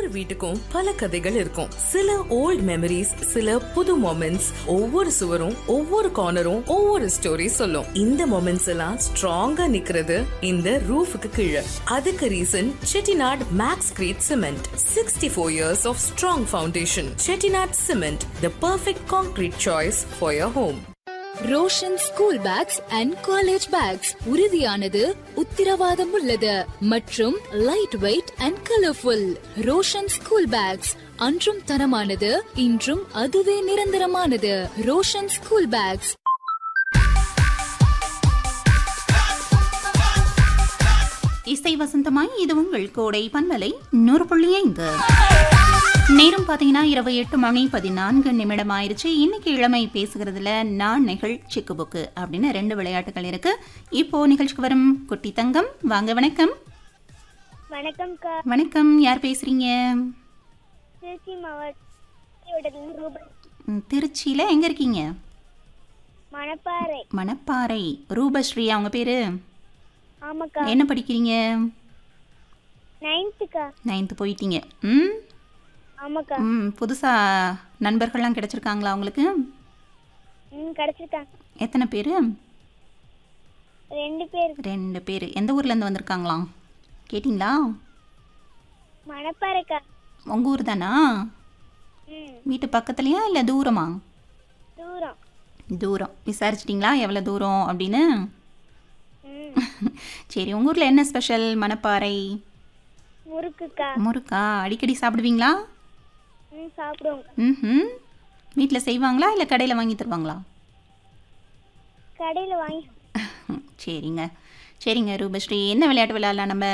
வீட்டுக்கும் பல கதைகள் இருக்கும் சில ஓல்ட் மெமரிஸ் சில புது மொமெண்ட்ஸ் ஒவ்வொரு சுவரும் ஒவ்வொரு கார்னரும் ஒவ்வொரு ஸ்டோரி சொல்லும் இந்த மொமெண்ட்ஸ் எல்லாம் ஸ்ட்ராங்கா நிக்கிறது இந்த ரூஃபுக்கு கீழே அதுக்கு reason Chettinad max crete cement sixty four years of strong foundation Chettinad cement the perfect concrete choice for your home Roshan school bags and college bags உறுதியானது உத்திரவாதம் உள்ளது மற்றும் light weight and colourful Roshan school bags அன்றும் தரமானது இன்றும் அதுவே நிரந்தரமானது ரோஷன் ஸ்கூல் பேக்ஸ் இசை வசந்தமாய் இது உங்கள் கோடை பண்பலை நூறு புள்ளி ஐந்து நேரம் பார்த்தீங்கன்னா இரவு எட்டு மணி பதினான்கு நிமிடம் ஆயிருச்சு இன்னைக்கு இளமை பேசுகிறதுல நான் நிகழ் சிக்கு புக்கு அப்படின்னு ரெண்டு விளையாட்டுகள் இருக்கு இப்போ நிகழ்ச்சிக்கு வரும் குட்டி தங்கம் வாங்க வணக்கம் வணக்கம்க்கா வணக்கம் யார் பேசுறீங்க திருச்சி மாவட்டத்தில் ரூபாய் ம், திருச்சியில எங்க இருக்கீங்க மணப்பாறை மணப்பாறை ரூபஸ்ரீ அவங்க பேரு ஆமாக்கா என்ன படிக்கிறீங்க நைன்த்துக்கா நைன்த்து போயிட்டீங்க ம் ஆமாக்கா ம் புதுசா நண்பர்கள்லாம் கிடைச்சிருக்காங்களா உங்களுக்கு ம் கிடச்சிருக்காங்க எத்தனை பேர் ரெண்டு பேர் ரெண்டு பேர் எந்த ஊர்லேருந்து வந்திருக்காங்களாம் கேட்டிங்களா மணப்பாறைக்கா உங்கள் ஊர் தானா ம் வீட்டு பக்கத்துலையா இல்லை தூரமா தூரம் தூரம் விசாரிச்சிட்டிங்களா எவ்வளோ தூரம் அப்படின்னு ம் சரி உங்கள் ஊரில் என்ன ஸ்பெஷல் மணப்பாறை முறுக்குக்கா முறுக்கா அடிக்கடி சாப்பிடுவீங்களா ம் சாப்பிடுவோங்க ம் வீட்டில் செய்வாங்களா இல்லை கடையில் வாங்கி தருவாங்களா கடையில் வாங்கி சரிங்க சரிங்க ரூபஸ்ரீ என்ன விளையாட்டு விளையாடலாம் நம்ம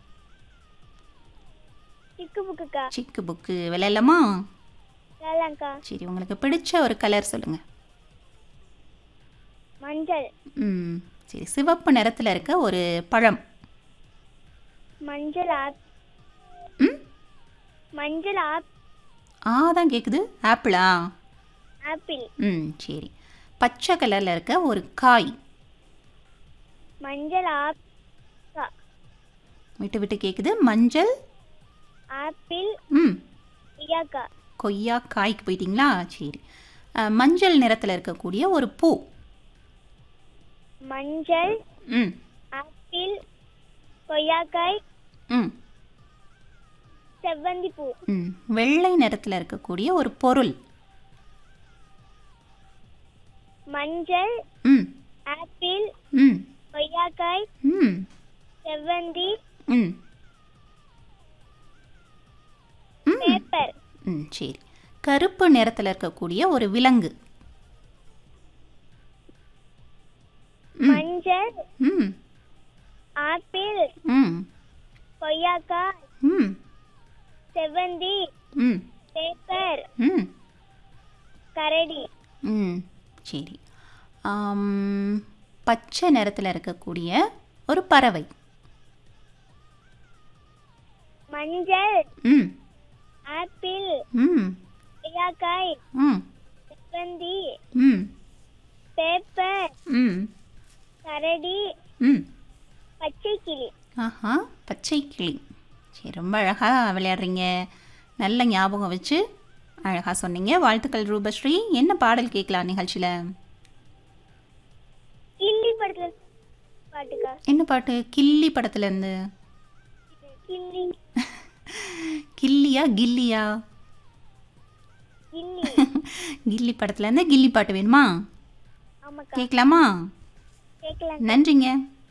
சிக்கு புக்குக்கா சிக்கு புக்கு விளையாடலாமா வேளாங்க்கா சரி உங்களுக்கு பிடிச்ச ஒரு கலர் சொல்லுங்கள் மஞ்சள் ம் சரி சிவப்பு நிறத்தில் இருக்க ஒரு பழம் மஞ்சள் ஆப் ம் மஞ்சள் ஆப் ஆ தான் கேட்குது ஆப்பிளா ஆப்பிள் ம் சரி பச்சை கலரில் இருக்க ஒரு காய் மஞ்சள் ஆப் விட்டு விட்டு கேட்குது மஞ்சள் ஆப்பிள் ம் ஐயாக்கா கொய்யா காய்க்கு போயிட்டீங்களா சரி அஹ், மஞ்சள் நிறத்தில் இருக்கக்கூடிய ஒரு பூ மஞ்சள் ம் ஆப்பிள் கொய்யாக்காய் ம் செவ்வந்தி பூ ம் வெள்ளை நிறத்தில் இருக்கக்கூடிய ஒரு பொருள் மஞ்சள் ம் ஆப்பிள் ம் கொய்யாக்காய் ம் செவ்வந்தி ம் ம் பேப்பர் ம் சரி கருப்பு நிறத்தில் இருக்கக்கூடிய ஒரு விலங்கு மஞ்சள் ம் ஆப்பிள் ம் கொய்யாக்காய் ம் செவ்வந்தி ம் பேப்பர் ம் கரடி ம் சரி ஆம், பச்சை நிறத்தில் இருக்கக்கூடிய ஒரு பறவை மஞ்சள் ம் ஆப்பிள் ம் கொய்யாக்காய் ம் செவ்வந்தி ம் பேப்பர் ம் கரடி ம் பச்சை கிளி ஆஹா பச்சை கிளி சரி ரொம்ப அழகாக விளையாடுறீங்க நல்ல ஞாபகம் வச்சு அழகாக சொன்னீங்க வாழ்த்துக்கள் ரூபஸ்ரீ என்ன பாடல் கேட்கலாம் நிகழ்ச்சியில் கில்லி படத்துல பாட்டுக்கா என்ன பாட்டு கில்லி படத்துலேருந்து கில்லி கில்லியா கில்லியா கில்லி கில்லி படத்துலேருந்து கில்லி பாட்டு வேணுமா ஆமாக்கா கேட்கலாமா கேட்கலாம் நன்றிங்க